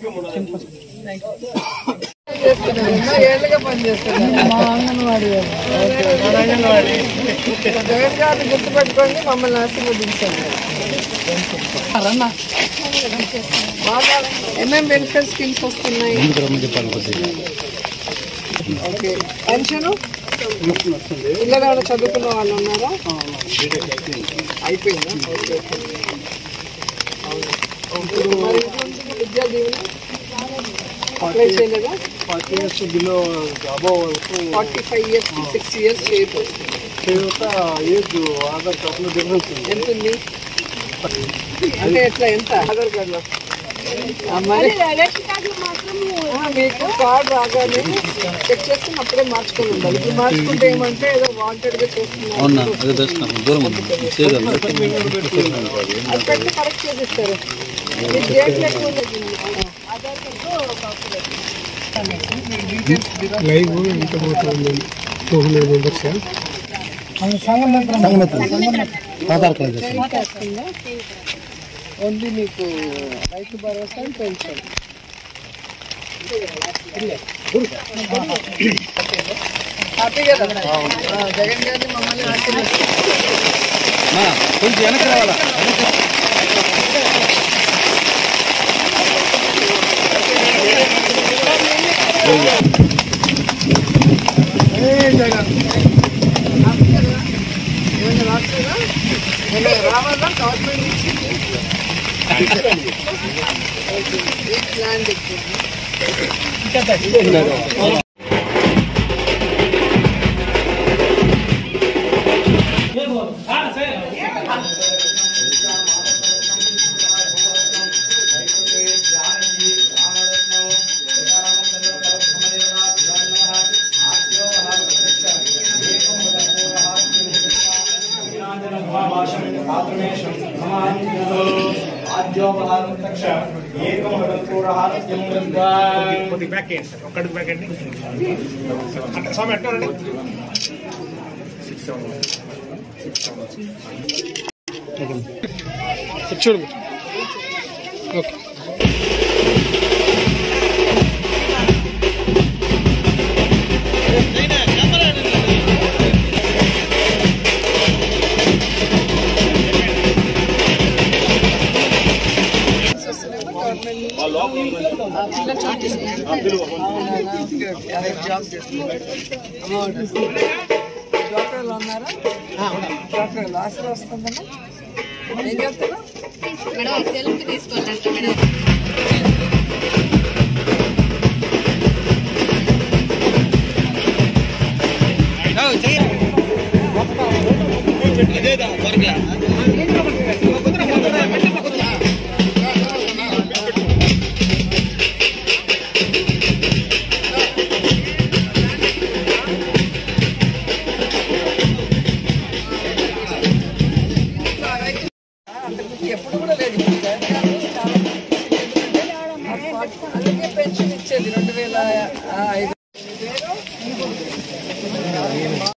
చేస్తున్నాను ఎన్నో ఏళ్ళుగా పనిచేస్తున్నాను మా అంగన్వాడీ జగన్ గారిని గుర్తుపెట్టుకోండి మమ్మల్ని ఆశీర్వదించండి ఏమేమి బెనిఫిట్ స్కీమ్స్ వస్తున్నాయి ఓకే పెన్షన్ పిల్లలు ఎవరైనా చదువుకున్న వాళ్ళు ఉన్నారా అయిపోయిందా ఓకే ఓకే. అవును. ఇప్పుడు మరి ఇంట్లో నుంచి విద్యా దీవెన అప్లై చేయలేదా forty years below above forty five years six years చేయబోదు చేత ఏజ్ ఆధార్ కార్డులో డిఫరెన్స్ ఉంది ఎంత ఉంది అంటే ఎట్లా ఎంత ఆధార్ కార్డులో ఆ, మరి ఆ, మీకు కార్డు రాగానే చెక్ చేసుకుని అప్పుడే మార్చుకొని ఉండాలి ఇప్పుడు మార్చుకుంటే ఏమంటే ఏదో వాంటెడ్ గా చేస్తున్నారు అది పెట్టి కరెక్ట్ చేసిస్తారు మీకు డేట్లు ఎక్కువ ఉన్నాయి. లైవ్ ఎంత పోతుంది two hundred members Aadhaar card only మీకు రైతు భరోసా అండ్ పెన్షన్ హ్యాపీ కదా ఆ, జగన్ గారిని మమ్మల్ని ఆశీర్వదించారు కొంచెం వెనక్కి రావాలా ఏమైనా రాట్లేదా ఏమైనా రావాలా గవర్నమెంట్ నుంచి ఈ ప్లాన్ ఎక్కువ కొద్దిగా బ్యాక్ వేయండి సార్ ఒక్కడికి బ్యాక్ అండి అంటే స్వామి ఎట్టారండి చూడు ఓకే డాక్టర్లు ఉన్నారా డాక్టర్లు ఆశలు వస్తుందమ్మా ఏం చేస్తున్నా మేడం సెల్ఫ్ తీసుకోవాలంట మేడం ఎప్పుడు కూడా